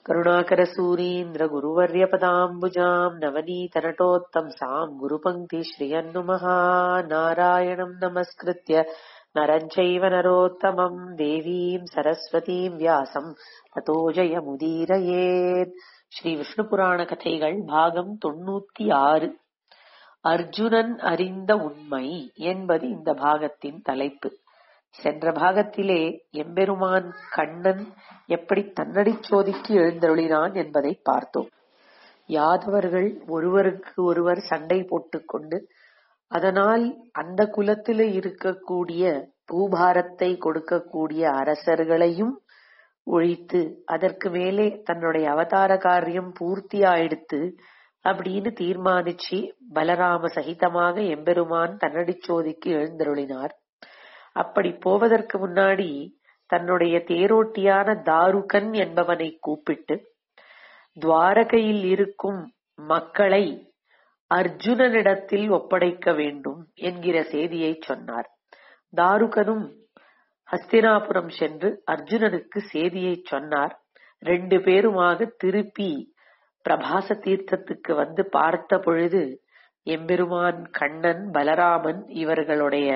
करुणाकरसूरीन्द्रगुरुवर्यपदाम्बुजाम् नवनीतनटोत्तंसाम् गुरुपङ्क्तिश्रियन्नुमः नारायणम् नमस्कृत्य नरम् चैव नरोत्तमम् देवीम् सरस्वतीम् व्यासम् ततो जयमुदीरयेत् ஸ்ரீ விஷ்ணு புராண கதைகள் பாகம் தொண்ணூத்தி ஆறு அர்ஜுனன் அறிந்த உண்மை என்பது இந்த பாகத்தின் தலைப்பு சென்ற பாகத்திலே எம்பெருமான் கண்ணன் எப்படி தன்னடிச் சோதிக்கு எழுந்தருளினான் என்பதை பார்த்தோம் யாதவர்கள் ஒருவருக்கு ஒருவர் சண்டை போட்டுக்கொண்டு அதனால் அந்த குலத்தில இருக்கக்கூடிய பூபாரத்தை கொடுக்கக்கூடிய அரசர்களையும் ஒழித்து அதற்கு மேலே தன்னுடைய அவதார காரியம் பூர்த்தி ஆயிடுத்து அப்படின்னு தீர்மானிச்சு பலராம சகிதமாக எம்பெருமான் தன்னடிச் சோதிக்கு எழுந்தருளினார் அப்படி போவதற்கு முன்னாடி தன்னுடைய தேரோட்டியான தாருகன் என்பவனை கூப்பிட்டு துவாரகையில் இருக்கும் மக்களை அர்ஜுனனிடத்தில் ஒப்படைக்க வேண்டும் என்கிற செய்தியை சொன்னார் தாருகனும் ஹஸ்தினாபுரம் சென்று அர்ஜுனனுக்கு செய்தியை சொன்னார் ரெண்டு பேருமாக திருப்பி பிரபாச தீர்த்தத்துக்கு வந்து பார்த்த பொழுது எம்பெருமான் கண்ணன் பலராமன் இவர்களுடைய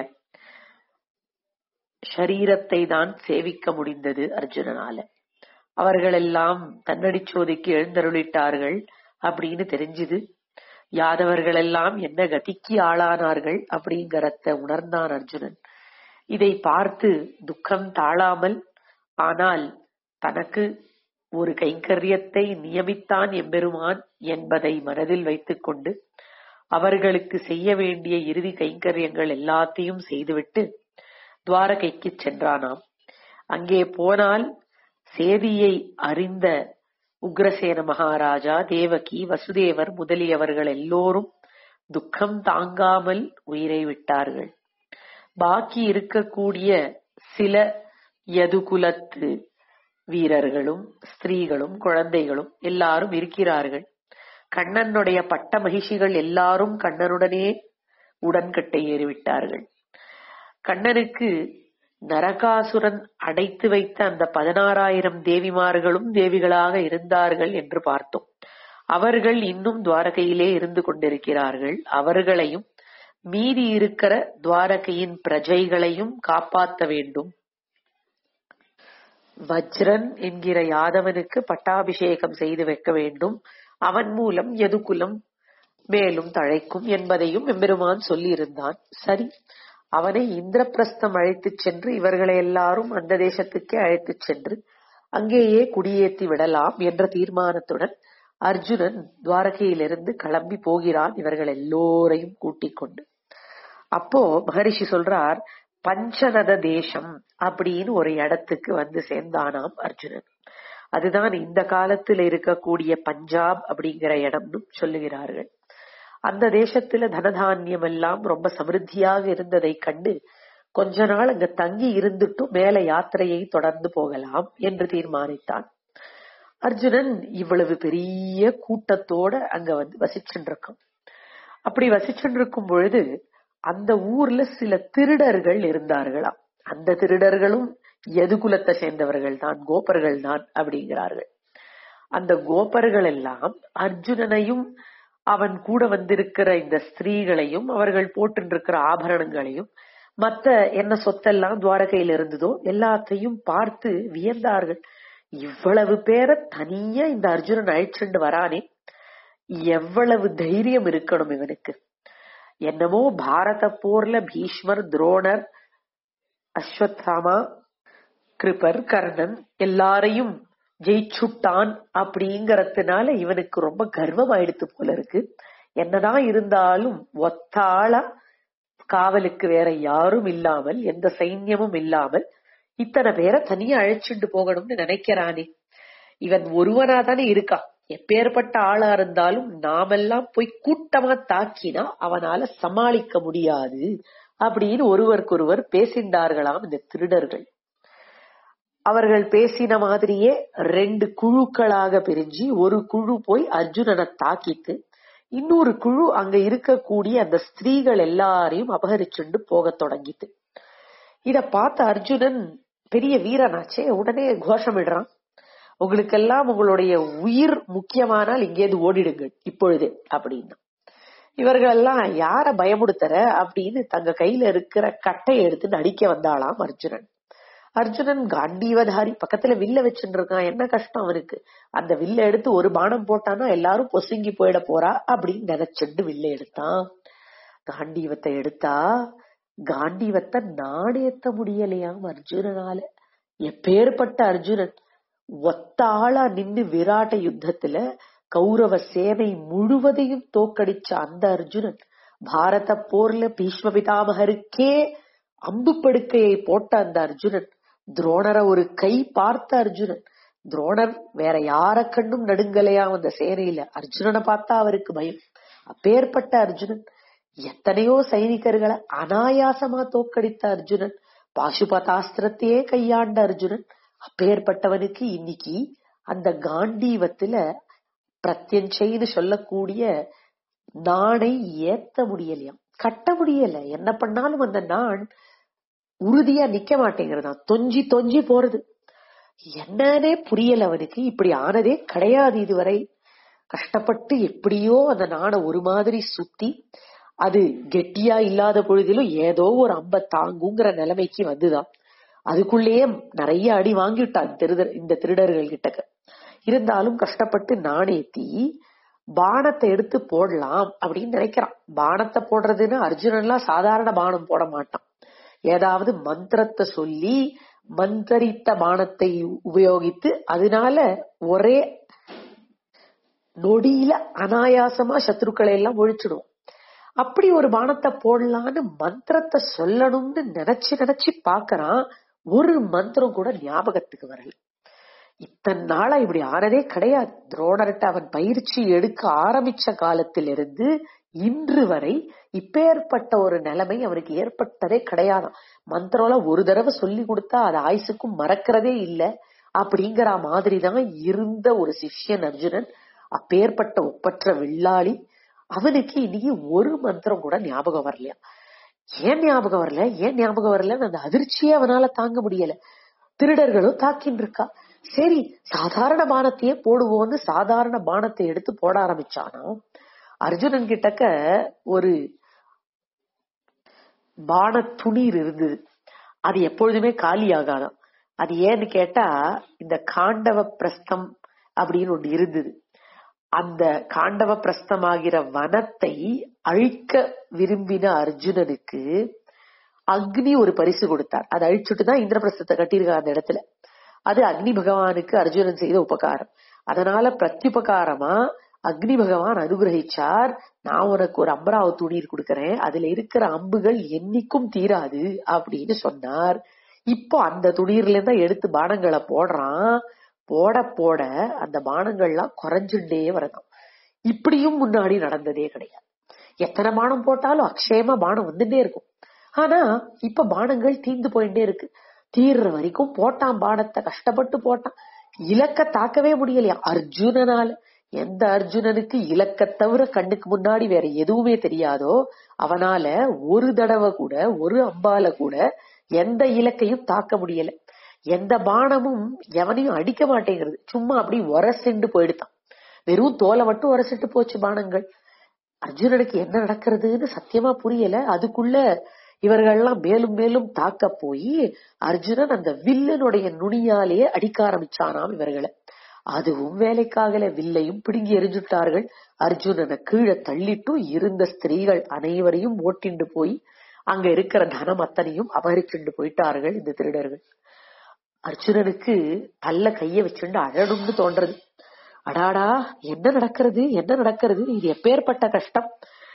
ஷரீரத்தை தான் சேவிக்க முடிந்தது அர்ஜுனனால அவர்களெல்லாம் தன்னடி சோதிக்கு எழுந்தருளிட்டார்கள் அப்படின்னு தெரிஞ்சுது யாதவர்களெல்லாம் என்ன கதிக்கு ஆளானார்கள் அப்படிங்கறத உணர்ந்தான் அர்ஜுனன் இதை பார்த்து துக்கம் தாழாமல் ஆனால் தனக்கு ஒரு கைங்கரியத்தை நியமித்தான் எம்பெருமான் என்பதை மனதில் வைத்துக்கொண்டு அவர்களுக்கு செய்ய வேண்டிய இறுதி கைங்கரியங்கள் எல்லாத்தையும் செய்துவிட்டு துவாரகைக்கு சென்றானாம் அங்கே போனால் சேதியை அறிந்த உக்ரசேன மகாராஜா தேவகி வசுதேவர் முதலியவர்கள் எல்லோரும் துக்கம் தாங்காமல் உயிரை விட்டார்கள் பாக்கி இருக்கக்கூடிய சில யதுகுலத்து வீரர்களும் ஸ்திரீகளும் குழந்தைகளும் எல்லாரும் இருக்கிறார்கள் கண்ணனுடைய பட்ட மகிழ்ச்சிகள் எல்லாரும் கண்ணனுடனே உடன்கட்டை ஏறிவிட்டார்கள் கண்ணனுக்கு நரகாசுரன் அடைத்து வைத்த அந்த பதினாறாயிரம் தேவிமார்களும் தேவிகளாக இருந்தார்கள் என்று பார்த்தோம் அவர்கள் இன்னும் துவாரகையிலே இருந்து கொண்டிருக்கிறார்கள் அவர்களையும் மீதி இருக்கிற துவாரகையின் பிரஜைகளையும் காப்பாற்ற வேண்டும் வஜ்ரன் என்கிற யாதவனுக்கு பட்டாபிஷேகம் செய்து வைக்க வேண்டும் அவன் மூலம் எதுகுலம் மேலும் தழைக்கும் என்பதையும் எம்பெருமான் சொல்லியிருந்தான் சரி அவனை இந்திரபிரஸ்தம் அழைத்துச் சென்று இவர்களை எல்லாரும் அந்த தேசத்துக்கே அழைத்துச் சென்று அங்கேயே குடியேற்றி விடலாம் என்ற தீர்மானத்துடன் அர்ஜுனன் துவாரகையிலிருந்து கிளம்பி போகிறான் இவர்கள் எல்லோரையும் கூட்டிக் கொண்டு அப்போ மகரிஷி சொல்றார் பஞ்சநத தேசம் அப்படின்னு ஒரு இடத்துக்கு வந்து சேர்ந்தானாம் அர்ஜுனன் அதுதான் இந்த காலத்துல இருக்கக்கூடிய பஞ்சாப் அப்படிங்கிற இடம்னு சொல்லுகிறார்கள் அந்த தேசத்துல தனதானியம் எல்லாம் ரொம்ப சமிருத்தியாக இருந்ததை கண்டு கொஞ்ச நாள் அங்க தங்கி இருந்துட்டு மேல யாத்திரையை தொடர்ந்து போகலாம் என்று தீர்மானித்தான் அர்ஜுனன் இவ்வளவு பெரிய கூட்டத்தோட அங்க வந்து வசிச்சுருக்கும் அப்படி வசிச்சுருக்கும் பொழுது அந்த ஊர்ல சில திருடர்கள் இருந்தார்களாம் அந்த திருடர்களும் எது குலத்தை சேர்ந்தவர்கள் தான் கோபர்கள் தான் அப்படிங்கிறார்கள் அந்த கோபர்கள் எல்லாம் அர்ஜுனனையும் அவன் கூட வந்திருக்கிற இந்த ஸ்திரீகளையும் அவர்கள் போட்டிருக்கிற ஆபரணங்களையும் மத்த என்ன சொத்தெல்லாம் துவாரகையில் இருந்ததோ எல்லாத்தையும் பார்த்து வியந்தார்கள் இவ்வளவு பேரை தனியா இந்த அர்ஜுனன் அழைச்சிட்டு வரானே எவ்வளவு தைரியம் இருக்கணும் இவனுக்கு என்னமோ பாரத போர்ல பீஷ்மர் துரோணர் அஸ்வத்தாமா கிருபர் கர்ணன் எல்லாரையும் ஜெயிச்சுட்டான் அப்படிங்கறதுனால இவனுக்கு ரொம்ப கர்வம் ஆயிடுத்து போல இருக்கு என்னதான் இருந்தாலும் ஒத்தாளா காவலுக்கு வேற யாரும் இல்லாமல் எந்த சைன்யமும் இல்லாமல் இத்தனை பேரை தனியா அழைச்சிட்டு போகணும்னு நினைக்கிறானே இவன் ஒருவனா தானே இருக்கான் எப்பேற்பட்ட ஆளா இருந்தாலும் நாமெல்லாம் போய் கூட்டமா தாக்கினா அவனால சமாளிக்க முடியாது அப்படின்னு ஒருவருக்கொருவர் பேசிண்டார்களாம் இந்த திருடர்கள் அவர்கள் பேசின மாதிரியே ரெண்டு குழுக்களாக பிரிஞ்சு ஒரு குழு போய் அர்ஜுனனை தாக்கிட்டு இன்னொரு குழு அங்க இருக்கக்கூடிய அந்த ஸ்திரீகள் எல்லாரையும் அபகரிச்சுண்டு போக தொடங்கிட்டு இத பார்த்த அர்ஜுனன் பெரிய வீரனாச்சே உடனே கோஷமிடுறான் உங்களுக்கெல்லாம் உங்களுடைய உயிர் முக்கியமானால் இங்கேருந்து ஓடிடுங்கள் இப்பொழுது அப்படின்னா இவர்கள் எல்லாம் யார பயமுடுத்துற அப்படின்னு தங்க கையில இருக்கிற கட்டையை எடுத்து நடிக்க வந்தாளாம் அர்ஜுனன் அர்ஜுனன் காண்டீவதாரி பக்கத்துல வில்ல வச்சுட்டு இருக்கான் என்ன கஷ்டம் அவனுக்கு அந்த வில்ல எடுத்து ஒரு பானம் போட்டானா எல்லாரும் பொசுங்கி போயிட போறா அப்படின்னு நினைச்சுட்டு வில்ல எடுத்தான் காண்டீவத்தை எடுத்தா காண்டீவத்தை நாணயத்த முடியலையாம் அர்ஜுனனால எப்பேற்பட்ட அர்ஜுனன் ஒத்த ஆளா நின்னு விராட்ட யுத்தத்துல கௌரவ சேனை முழுவதையும் தோக்கடிச்ச அந்த அர்ஜுனன் பாரத போர்ல பீஷ்ம பிதாமகருக்கே அம்பு படுக்கையை போட்ட அந்த அர்ஜுனன் துரோணரை ஒரு கை பார்த்த அர்ஜுனன் துரோணர் வேற யார கண்டும் நடுங்கலையா அந்த சேனையில அர்ஜுனனை பார்த்தா அவருக்கு பயம் அப்பேற்பட்ட அர்ஜுனன் எத்தனையோ சைனிகர்களை அனாயாசமா தோக்கடித்த அர்ஜுனன் பாசுபதாஸ்திரத்தையே கையாண்ட அர்ஜுனன் அப்பேற்பட்டவனுக்கு இன்னைக்கு அந்த காண்டீவத்துல பிரத்யஞ்சைன்னு சொல்லக்கூடிய நாணை ஏத்த முடியலையாம் கட்ட முடியல என்ன பண்ணாலும் அந்த நாண் உறுதியா நிக்க மாட்டேங்கிறதான் தொஞ்சி தொஞ்சி போறது என்னன்னே புரியல அவனுக்கு இப்படி ஆனதே கிடையாது இதுவரை கஷ்டப்பட்டு எப்படியோ அந்த நாணை ஒரு மாதிரி சுத்தி அது கெட்டியா இல்லாத பொழுதிலும் ஏதோ ஒரு அம்ப தாங்குங்கிற நிலைமைக்கு வந்துதான் அதுக்குள்ளேயே நிறைய அடி வாங்கிட்டான் திருடர் இந்த திருடர்கள் கிட்டக்க இருந்தாலும் கஷ்டப்பட்டு நாணேத்தி பானத்தை எடுத்து போடலாம் அப்படின்னு நினைக்கிறான் பானத்தை போடுறதுன்னு அர்ஜுனன்லாம் சாதாரண பானம் போட மாட்டான் ஏதாவது மந்திரத்தை சொல்லி மந்திரித்த பானத்தை உபயோகித்து அதனால ஒரே நொடியில அனாயாசமா சத்ருக்களை எல்லாம் ஒழிச்சிடும் அப்படி ஒரு பானத்தை போடலான்னு மந்திரத்தை சொல்லணும்னு நினைச்சு நினைச்சு பாக்குறான் ஒரு மந்திரம் கூட ஞாபகத்துக்கு வரல இத்தனை நாளா இப்படி ஆனதே கிடையாது துரோணர்கிட்ட அவன் பயிற்சி எடுக்க ஆரம்பிச்ச காலத்திலிருந்து இன்று வரை இப்பேற்பட்ட ஒரு நிலைமை அவனுக்கு ஏற்பட்டதே கிடையாதாம் மந்திரம்லாம் ஒரு தடவை சொல்லி கொடுத்தா அது ஆயுசுக்கும் மறக்கிறதே இல்ல அப்படிங்கிற மாதிரிதான் இருந்த ஒரு சிஷ்யன் அர்ஜுனன் அப்பேற்பட்ட ஒப்பற்ற வில்லாளி அவனுக்கு இன்னைக்கு ஒரு மந்திரம் கூட ஞாபகம் வரலையா ஏன் ஞாபகம் வரல ஏன் ஞாபகம் வரலன்னு அந்த அதிர்ச்சியே அவனால தாங்க முடியல திருடர்களும் தாக்கின்னு இருக்கா சரி சாதாரண பானத்தையே போடுவோம்னு சாதாரண பானத்தை எடுத்து போட ஆரம்பிச்சானா அர்ஜுனன் கிட்டக்க ஒரு பான துணீர் இருந்தது அது எப்பொழுதுமே காலி ஆகாதாம் அது ஏன்னு கேட்டா இந்த காண்டவ பிரஸ்தம் அப்படின்னு ஒண்ணு இருந்தது அந்த காண்டவ பிரஸ்தமாகிற வனத்தை அழிக்க விரும்பின அர்ஜுனனுக்கு அக்னி ஒரு பரிசு கொடுத்தார் அதை அழிச்சுட்டு தான் இந்திரபிரஸ்தத்தை கட்டியிருக்கார் அந்த இடத்துல அது அக்னி பகவானுக்கு அர்ஜுனன் செய்த உபகாரம் அதனால பிரத்யுபகாரமா அக்னி பகவான் அனுகிரகிச்சார் நான் உனக்கு ஒரு அம்பராவ துணீர் கொடுக்கறேன் அதுல இருக்கிற அம்புகள் என்னைக்கும் தீராது அப்படின்னு சொன்னார் இப்போ அந்த துணீர்ல இருந்தா எடுத்து பானங்களை போடுறான் போட போட அந்த பானங்கள்லாம் குறைஞ்சுட்டே வரணும் இப்படியும் முன்னாடி நடந்ததே கிடையாது எத்தனை பானம் போட்டாலும் அக்ஷயமா பானம் வந்துட்டே இருக்கும் ஆனா இப்ப பானங்கள் தீந்து போயிட்டே இருக்கு தீர்ற வரைக்கும் போட்டான் பானத்தை கஷ்டப்பட்டு போட்டான் இலக்க தாக்கவே முடியலையா அர்ஜுனனால எந்த அர்ஜுனனுக்கு இலக்க தவிர கண்ணுக்கு முன்னாடி வேற எதுவுமே தெரியாதோ அவனால ஒரு தடவை கூட ஒரு அம்பால கூட எந்த இலக்கையும் தாக்க முடியல எந்த பானமும் எவனையும் அடிக்க மாட்டேங்கிறது சும்மா அப்படி உரசிண்டு போயிடுதான் வெறும் தோலை மட்டும் உரசிட்டு போச்சு பானங்கள் அர்ஜுனனுக்கு என்ன நடக்கிறதுன்னு சத்தியமா புரியல அதுக்குள்ள இவர்கள்லாம் மேலும் மேலும் தாக்க போய் அர்ஜுனன் அந்த வில்லனுடைய நுனியாலேயே அடிக்க ஆரம்பிச்சானாம் இவர்களை அதுவும் வேலைக்காகல வில்லையும் பிடுங்கி எரிஞ்சுட்டார்கள் அர்ஜுனனை கீழே தள்ளிட்டும் இருந்த ஸ்திரீகள் அனைவரையும் ஓட்டிண்டு போய் அங்க இருக்கிற தனம் அத்தனையும் அபகரிச்சுண்டு போயிட்டார்கள் இந்த திருடர்கள் அர்ஜுனனுக்கு தள்ள கைய வச்சுண்டு அழணும்னு தோன்றது அடாடா என்ன நடக்கிறது என்ன நடக்கிறது இது எப்பேற்பட்ட கஷ்டம்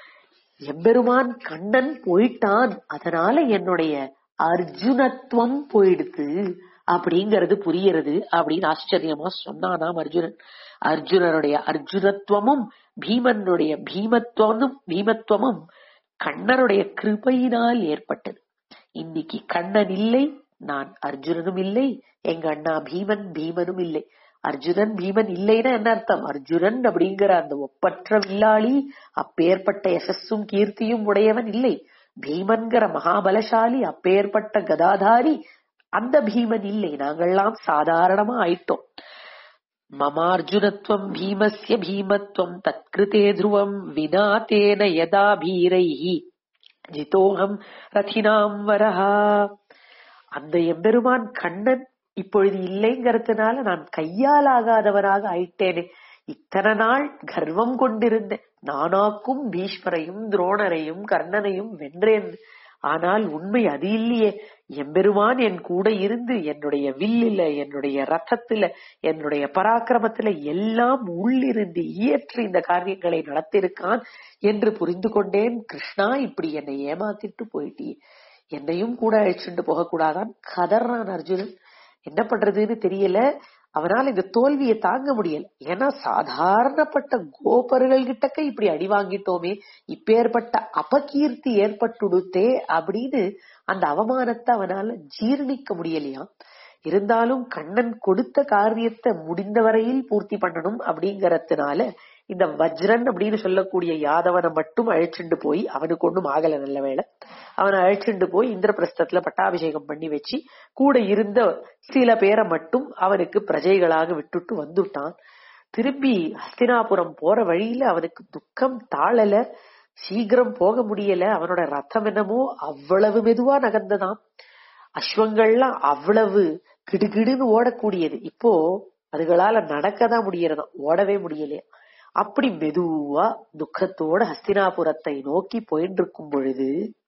எம்பெருமான் கண்ணன் போயிட்டான் அதனால என்னுடைய அர்ஜுனத்துவம் போயிடுது அப்படிங்கறது புரியறது அப்படின்னு ஆச்சரியமா சொன்னானாம் அர்ஜுனன் அர்ஜுனனுடைய அர்ஜுனத்துவமும் பீமனுடைய பீமத்துவமும் பீமத்துவமும் கண்ணனுடைய கிருபையினால் ஏற்பட்டது இன்னைக்கு கண்ணன் இல்லை நான் அர்ஜுனனும் இல்லை எங்க அண்ணா பீமன் பீமனும் இல்லை அர்ஜுனன் பீமன் இல்லைன்னா என்ன அர்த்தம் அர்ஜுனன் அப்படிங்கிற அந்த ஒப்பற்ற வில்லாளி அப்பேற்பட்ட யசஸும் கீர்த்தியும் உடையவன் இல்லை பீமன்கிற மகாபலசாலி அப்பேற்பட்ட கதாதாரி அந்த பீமன் இல்லை நாங்கள்லாம் சாதாரணமா ஆயிட்டோம் மமார்ஜுனத்வம் பீமஸ்ய பீமத்வம் தத்கிருதே த்ருவம் வினா தேன யதா பீரைஹி ஜிதோகம் ரதினாம் வரஹா அந்த எம்பெருமான் கண்ணன் இப்பொழுது இல்லைங்கிறதுனால நான் கையால் ஆகாதவனாக ஆயிட்டேனே இத்தனை நாள் கர்வம் கொண்டிருந்தேன் நானாக்கும் பீஷ்மரையும் துரோணரையும் கர்ணனையும் வென்றேன் ஆனால் உண்மை அது இல்லையே எம்பெருமான் என் கூட இருந்து என்னுடைய வில்லில என்னுடைய ரத்தத்துல என்னுடைய பராக்கிரமத்துல எல்லாம் உள்ளிருந்து இயற்றி இந்த காரியங்களை நடத்திருக்கான் என்று புரிந்து கொண்டேன் கிருஷ்ணா இப்படி என்னை ஏமாத்திட்டு போயிட்டியே என்னையும் கூட அழிச்சுட்டு போகக்கூடாதான் கதறான் அர்ஜுனன் என்ன பண்றதுன்னு தெரியல அவனால் இந்த தோல்வியை தாங்க முடியல ஏன்னா சாதாரணப்பட்ட கோபர்கள் கிட்டக்க இப்படி அடி வாங்கிட்டோமே இப்பேற்பட்ட அபகீர்த்தி ஏற்பட்டுடுத்தே அப்படின்னு அந்த அவமானத்தை அவனால ஜீர்ணிக்க முடியலையாம் இருந்தாலும் கண்ணன் கொடுத்த காரியத்தை முடிந்த வரையில் பூர்த்தி பண்ணணும் அப்படிங்கறதுனால இந்த வஜ்ரன் அப்படின்னு சொல்லக்கூடிய யாதவனை மட்டும் அழைச்சிண்டு போய் அவனுக்கு ஒண்ணும் ஆகல நல்ல வேளை அவனை அழைச்சிண்டு போய் இந்திரபிரஸ்தத்துல பட்டாபிஷேகம் பண்ணி வச்சு கூட இருந்த சில பேரை மட்டும் அவனுக்கு பிரஜைகளாக விட்டுட்டு வந்துட்டான் திரும்பி ஹஸ்தினாபுரம் போற வழியில அவனுக்கு துக்கம் தாழல சீக்கிரம் போக முடியல அவனோட ரத்தம் என்னமோ அவ்வளவு மெதுவா நகர்ந்ததாம் அஸ்வங்கள்லாம் அவ்வளவு கிடுகிடுன்னு ஓடக்கூடியது இப்போ அதுகளால நடக்கதான் முடியறதாம் ஓடவே முடியலையா அப்படி மெதுவா துக்கத்தோட ஹஸ்தினாபுரத்தை நோக்கி போயிட்டு இருக்கும் பொழுது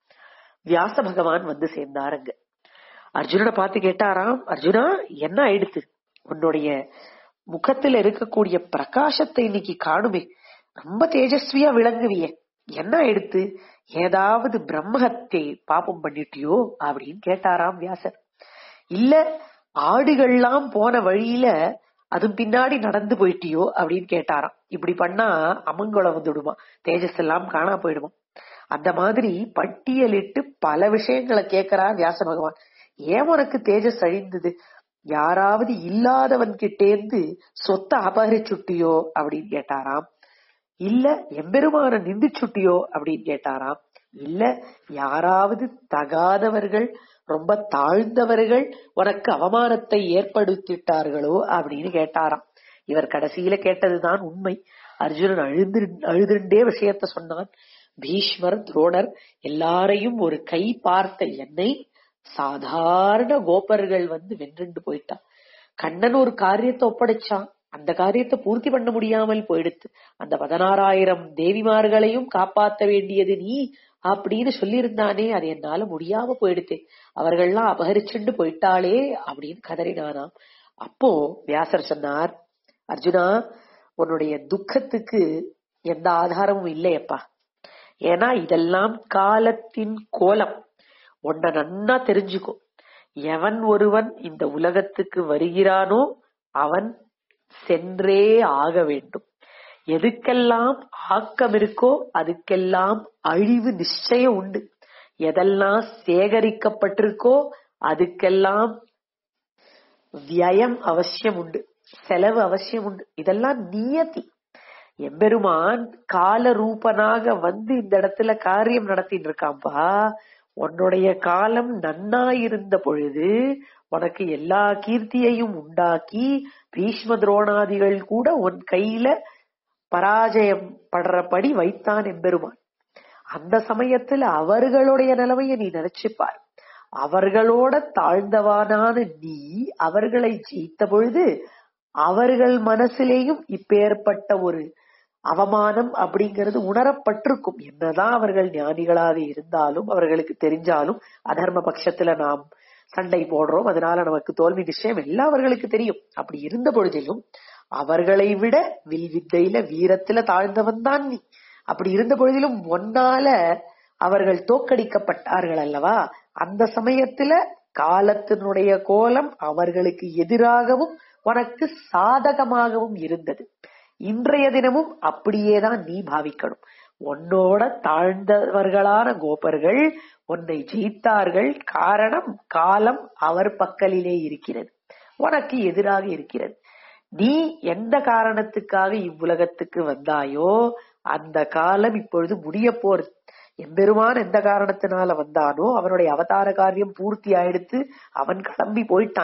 வியாச பகவான் வந்து சேர்ந்தாருங்க அர்ஜுனனை பார்த்து கேட்டாராம் அர்ஜுனா என்ன ஆயிடுத்து உன்னுடைய முகத்துல இருக்கக்கூடிய பிரகாசத்தை இன்னைக்கு காணுமே ரொம்ப தேஜஸ்வியா விளங்குவியே என்ன ஆயிடுத்து ஏதாவது பிரம்மஹத்தை பாப்பம் பண்ணிட்டியோ அப்படின்னு கேட்டாராம் வியாசர் இல்ல ஆடுகள்லாம் போன வழியில அது பின்னாடி நடந்து போயிட்டியோ அப்படின்னு கேட்டாராம் இப்படி பண்ணா அமங்கலம் வந்துடுமா தேஜஸ் எல்லாம் காணா போயிடுமா அந்த மாதிரி பட்டியலிட்டு பல விஷயங்களை கேட்கிறா வியாச பகவான் ஏன் உனக்கு தேஜஸ் அழிந்தது யாராவது இல்லாதவன் கிட்டேந்து சொத்தை அபகரிச்சுட்டியோ அப்படின்னு கேட்டாராம் இல்ல எம்பெருமான நின்று சுட்டியோ அப்படின்னு கேட்டாராம் இல்ல யாராவது தகாதவர்கள் ரொம்ப தாழ்ந்தவர்கள் உனக்கு அவமானத்தை ஏற்படுத்திட்டார்களோ அப்படின்னு கேட்டாராம் இவர் கடைசியில கேட்டதுதான் உண்மை அர்ஜுனன் அழுது அழுதுண்டே விஷயத்த சொன்னான் பீஷ்மர் துரோணர் எல்லாரையும் ஒரு கை பார்த்த என்னை சாதாரண கோபர்கள் வந்து வென்றுண்டு போயிட்டான் கண்ணன் ஒரு காரியத்தை ஒப்படைச்சான் அந்த காரியத்தை பூர்த்தி பண்ண முடியாமல் போயிடுத்து அந்த பதினாறாயிரம் தேவிமார்களையும் காப்பாத்த வேண்டியது நீ அப்படின்னு சொல்லியிருந்தானே அது என்னால முடியாம போயிடுத்து அவர்கள்லாம் அபகரிச்சுண்டு போயிட்டாளே அப்படின்னு கதறினானாம் அப்போ வியாசர் சொன்னார் அர்ஜுனா உன்னுடைய துக்கத்துக்கு எந்த ஆதாரமும் இல்லையப்பா ஏன்னா இதெல்லாம் காலத்தின் கோலம் உன்னை நன்னா தெரிஞ்சுக்கோ எவன் ஒருவன் இந்த உலகத்துக்கு வருகிறானோ அவன் சென்றே ஆக வேண்டும் எதுக்கெல்லாம் ஆக்கம் இருக்கோ அதுக்கெல்லாம் அழிவு நிச்சயம் உண்டு எதெல்லாம் சேகரிக்கப்பட்டிருக்கோ அதுக்கெல்லாம் வியம் அவசியம் உண்டு செலவு அவசியம் உண்டு இதெல்லாம் நியதி எம்பெருமான் கால ரூபனாக வந்து இந்த இடத்துல காரியம் நடத்திட்டு இருக்கான்பா உன்னுடைய காலம் நன்னாயிருந்த பொழுது உனக்கு எல்லா கீர்த்தியையும் உண்டாக்கி பீஷ்ம துரோணாதிகள் கூட உன் கையில பராஜயம் படுறபடி வைத்தான் எம்பெருமான் அந்த சமயத்துல அவர்களுடைய நிலைமைய நீ நினைச்சுப்பார் அவர்களோட தாழ்ந்தவானான நீ அவர்களை ஜெயித்த பொழுது அவர்கள் மனசிலேயும் இப்பேற்பட்ட ஒரு அவமானம் அப்படிங்கிறது உணரப்பட்டிருக்கும் என்னதான் அவர்கள் ஞானிகளாக இருந்தாலும் அவர்களுக்கு தெரிஞ்சாலும் அதர்ம பட்சத்துல நாம் சண்டை போடுறோம் அதனால நமக்கு தோல்வி நிச்சயம் எல்லாம் அவர்களுக்கு தெரியும் அப்படி இருந்த பொழுதிலும் அவர்களை விட வில் வித்தையில வீரத்துல தாழ்ந்தவன் தான் நீ அப்படி இருந்த பொழுதிலும் ஒன்னால அவர்கள் தோக்கடிக்கப்பட்டார்கள் அல்லவா அந்த சமயத்துல காலத்தினுடைய கோலம் அவர்களுக்கு எதிராகவும் உனக்கு சாதகமாகவும் இருந்தது இன்றைய தினமும் அப்படியேதான் நீ பாவிக்கணும் உன்னோட தாழ்ந்தவர்களான கோபர்கள் உன்னை ஜெயித்தார்கள் காரணம் காலம் அவர் பக்கலிலே இருக்கிறது உனக்கு எதிராக இருக்கிறது நீ எந்த காரணத்துக்காக இவ்வுலகத்துக்கு வந்தாயோ அந்த காலம் இப்பொழுது முடிய போறது எம்பெருமான் எந்த காரணத்தினால வந்தானோ அவனுடைய அவதார காரியம் பூர்த்தி ஆயிடுத்து அவன் கிளம்பி போயிட்டான்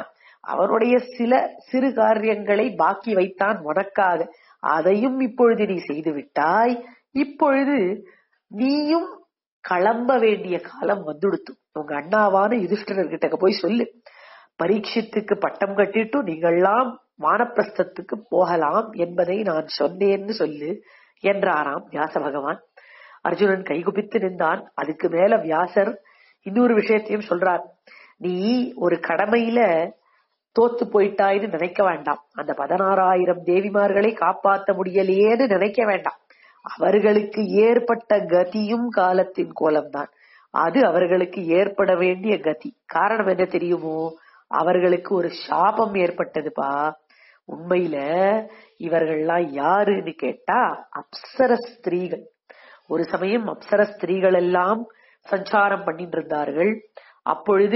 அவனுடைய சில சிறு காரியங்களை பாக்கி வைத்தான் உனக்காக அதையும் இப்பொழுது நீ செய்து விட்டாய் இப்பொழுது நீயும் கிளம்ப வேண்டிய காலம் வந்துடுத்து உங்க அண்ணாவான யுதிஷ்டர்கிட்ட போய் சொல்லு பரீட்சித்துக்கு பட்டம் கட்டிட்டு நீங்கள்லாம் வானப்பிரஸ்தத்துக்கு போகலாம் என்பதை நான் சொன்னேன்னு சொல்லு என்றாராம் வியாச பகவான் அர்ஜுனன் கைகுப்பித்து நின்றான் அதுக்கு மேல வியாசர் இன்னொரு விஷயத்தையும் சொல்றார் நீ ஒரு கடமையில தோத்து போயிட்டாய்னு நினைக்க வேண்டாம் அந்த பதினாறாயிரம் தேவிமார்களை காப்பாத்த முடியலையேன்னு நினைக்க வேண்டாம் அவர்களுக்கு ஏற்பட்ட கதியும் காலத்தின் கோலம்தான் அது அவர்களுக்கு ஏற்பட வேண்டிய கதி காரணம் என்ன தெரியுமோ அவர்களுக்கு ஒரு சாபம் ஏற்பட்டதுப்பா உண்மையில இவர்கள்லாம் யாருன்னு கேட்டா அப்சர ஸ்திரீகள் ஒரு சமயம் அப்சர ஸ்திரீகள் எல்லாம் சஞ்சாரம் பண்ணிட்டு இருந்தார்கள் அப்பொழுது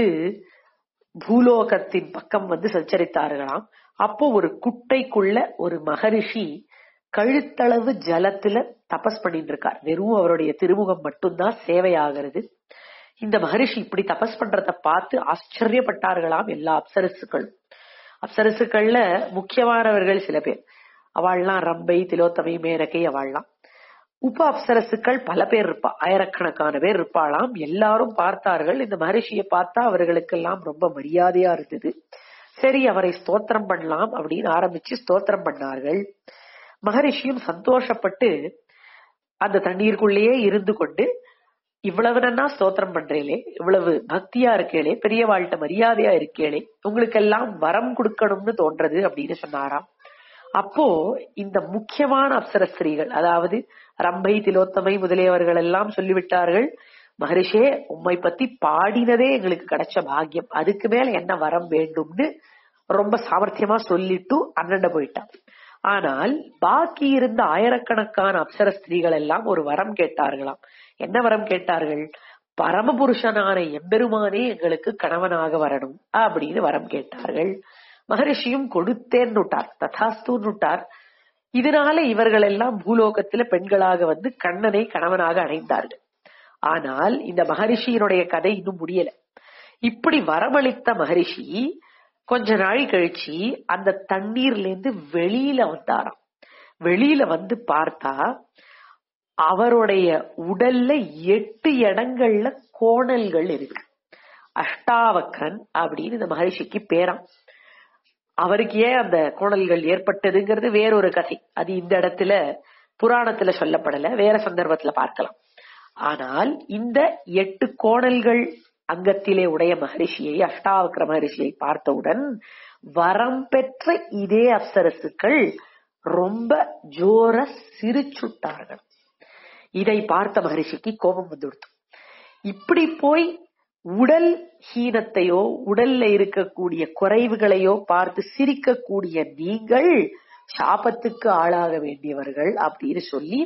பூலோகத்தின் பக்கம் வந்து சஞ்சரித்தார்களாம் அப்போ ஒரு குட்டைக்குள்ள ஒரு மகரிஷி கழுத்தளவு ஜலத்துல தபஸ் பண்ணிட்டு இருக்கார் வெறும் அவருடைய திருமுகம் மட்டும்தான் சேவையாகிறது இந்த மகரிஷி இப்படி தபஸ் பண்றத பார்த்து ஆச்சரியப்பட்டார்களாம் எல்லா அப்சரசுகளும் அப்சரசுகள்ல முக்கியமானவர்கள் சில பேர் அவள்லாம் ரம்பை திலோத்தமை மேனகை அவள்லாம் உப அப்சரசுக்கள் பல பேர் இருப்பா ஆயிரக்கணக்கான பேர் இருப்பாளாம் எல்லாரும் பார்த்தார்கள் இந்த மகரிஷியை பார்த்தா அவர்களுக்கெல்லாம் ரொம்ப மரியாதையா இருந்தது சரி அவரை ஸ்தோத்திரம் பண்ணலாம் அப்படின்னு ஆரம்பிச்சு ஸ்தோத்திரம் பண்ணார்கள் மகரிஷியும் சந்தோஷப்பட்டு அந்த தண்ணீருக்குள்ளேயே இருந்து கொண்டு இவ்வளவு நன்னா ஸ்தோத்திரம் பண்றீங்களே இவ்வளவு பக்தியா இருக்கேளே பெரியவாழ்கிட்ட மரியாதையா இருக்கேளே உங்களுக்கெல்லாம் வரம் கொடுக்கணும்னு தோன்றது அப்படின்னு சொன்னாராம் அப்போ இந்த முக்கியமான அப்சர ஸ்திரீகள் அதாவது ரம்பை திலோத்தமை முதலியவர்கள் எல்லாம் சொல்லிவிட்டார்கள் மகரிஷே உம்மை பத்தி பாடினதே எங்களுக்கு கிடைச்ச பாக்கியம் அதுக்கு மேல என்ன வரம் வேண்டும்னு ரொம்ப சாமர்த்தியமா சொல்லிட்டு அண்ணண்ட போயிட்டான் ஆனால் பாக்கி இருந்த ஆயிரக்கணக்கான அப்சர ஸ்திரீகள் எல்லாம் ஒரு வரம் கேட்டார்களாம் என்ன வரம் கேட்டார்கள் பரமபுருஷனான எம்பெருமானே எங்களுக்கு கணவனாக வரணும் அப்படின்னு வரம் கேட்டார்கள் மகரிஷியும் கொடுத்தேன்னு விட்டார் ததாஸ்தூன்னு விட்டார் இதனால இவர்கள் எல்லாம் பூலோகத்துல பெண்களாக வந்து கண்ணனை கணவனாக அடைந்தார்கள் ஆனால் இந்த மகரிஷியினுடைய கதை இன்னும் முடியல இப்படி வரமளித்த மகரிஷி கொஞ்ச நாள் கழிச்சு அந்த தண்ணீர்ல இருந்து வெளியில வந்தாராம் வெளியில வந்து பார்த்தா அவருடைய உடல்ல எட்டு இடங்கள்ல கோணல்கள் இருக்கு அஷ்டாவக்கரன் அப்படின்னு இந்த மகரிஷிக்கு பேராம் அவருக்கு ஏன் அந்த கோணல்கள் ஏற்பட்டதுங்கிறது வேறொரு கதை அது இந்த இடத்துல புராணத்துல சொல்லப்படல வேற சந்தர்ப்பத்துல பார்க்கலாம் ஆனால் இந்த எட்டு கோணல்கள் அங்கத்திலே உடைய மகரிஷியை அஷ்டாவக்கர மகரிஷியை பார்த்தவுடன் வரம் பெற்ற இதே அப்சரசுக்கள் ரொம்ப ஜோர சிரிச்சுட்டார்கள் இதை பார்த்த மகரிஷிக்கு கோபம் வந்துடுத்து இப்படி போய் உடல் ஹீனத்தையோ உடல்ல இருக்கக்கூடிய குறைவுகளையோ பார்த்து சிரிக்கக்கூடிய நீங்கள் சாபத்துக்கு ஆளாக வேண்டியவர்கள் அப்படின்னு சொல்லி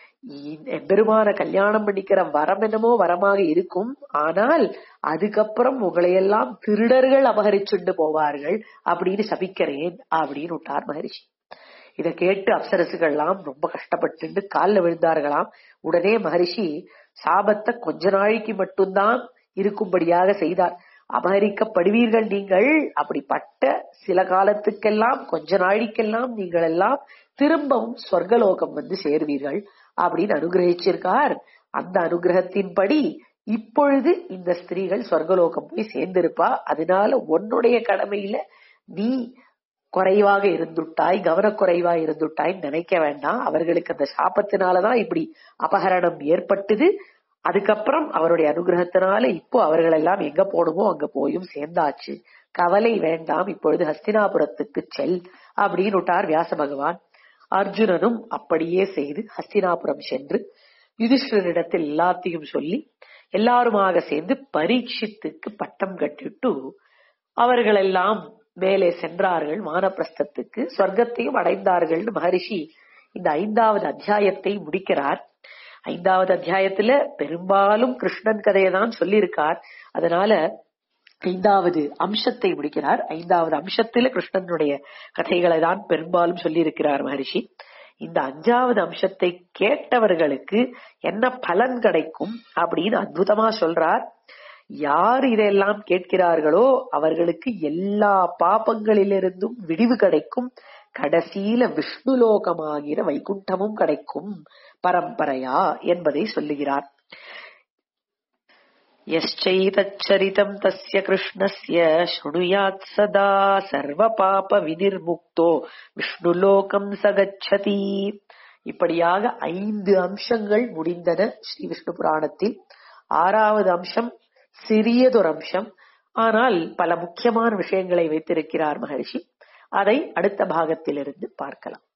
பெருமான கல்யாணம் பண்ணிக்கிற வரம் என்னமோ வரமாக இருக்கும் ஆனால் அதுக்கப்புறம் உங்களையெல்லாம் திருடர்கள் அபகரிச்சுண்டு போவார்கள் அப்படின்னு சபிக்கிறேன் அப்படின்னு விட்டார் மகரிஷி இத கேட்டு அப்சரசுகள்லாம் ரொம்ப கஷ்டப்பட்டு காலில் விழுந்தார்களாம் உடனே மகரிஷி சாபத்தை கொஞ்ச நாளைக்கு மட்டும்தான் இருக்கும்படியாக செய்தார் அபகரிக்கப்படுவீர்கள் நீங்கள் அப்படிப்பட்ட சில காலத்துக்கெல்லாம் கொஞ்ச நாளைக்கெல்லாம் நீங்கள் எல்லாம் திரும்பவும் சொர்க்கலோகம் வந்து சேருவீர்கள் அப்படின்னு அனுகிரகிச்சிருக்கார் அந்த அனுகிரகத்தின்படி இப்பொழுது இந்த ஸ்திரீகள் சொர்க்கலோகம் போய் சேர்ந்திருப்பா அதனால உன்னுடைய கடமையில நீ குறைவாக இருந்துட்டாய் கவனக்குறைவா இருந்துட்டாய் நினைக்க வேண்டாம் அவர்களுக்கு அந்த சாபத்தினாலதான் இப்படி அபகரணம் ஏற்பட்டது அதுக்கப்புறம் அவருடைய அனுகிரகத்தினால இப்போ அவர்கள் எல்லாம் எங்க போகணுமோ அங்க போயும் சேர்ந்தாச்சு கவலை வேண்டாம் இப்பொழுது ஹஸ்தினாபுரத்துக்கு செல் அப்படின்னு விட்டார் வியாச பகவான் அர்ஜுனனும் அப்படியே செய்து ஹஸ்தினாபுரம் சென்று யுதிஷ்டரிடத்தில் எல்லாத்தையும் சொல்லி எல்லாருமாக சேர்ந்து பரீட்சித்துக்கு பட்டம் கட்டிட்டு அவர்களெல்லாம் மேலே சென்றார்கள் வானப்பிரஸ்தத்துக்கு சொர்க்கத்தையும் அடைந்தார்கள்னு மகரிஷி இந்த ஐந்தாவது அத்தியாயத்தை முடிக்கிறார் ஐந்தாவது அத்தியாயத்துல பெரும்பாலும் கிருஷ்ணன் கதையை தான் சொல்லியிருக்கார் அதனால ஐந்தாவது அம்சத்தை முடிக்கிறார் ஐந்தாவது அம்சத்துல கிருஷ்ணனுடைய கதைகளை தான் பெரும்பாலும் சொல்லியிருக்கிறார் மகரிஷி இந்த அஞ்சாவது அம்சத்தை கேட்டவர்களுக்கு என்ன பலன் கிடைக்கும் அப்படின்னு அற்புதமா சொல்றார் யார் இதெல்லாம் கேட்கிறார்களோ அவர்களுக்கு எல்லா பாபங்களிலிருந்தும் விடிவு கிடைக்கும் கடைசியில விஷ்ணுலோகமாகிற வைகுண்டமும் கிடைக்கும் பரம்பரையா என்பதை சொல்லுகிறார் यश्चैतच्चरितम् तस्य कृष्णस्य शृणुयात् सदा सर्वपापविनिर्मुक्तो விஷ்ணுலோகம் சகச்சதி இப்படியாக ஐந்து அம்சங்கள் முடிந்தன ஸ்ரீ விஷ்ணு புராணத்தில் ஆறாவது அம்சம் சிறியதொரு அம்சம் ஆனால் பல முக்கியமான விஷயங்களை வைத்திருக்கிறார் மகரிஷி அதை அடுத்த பாகத்திலிருந்து பார்க்கலாம்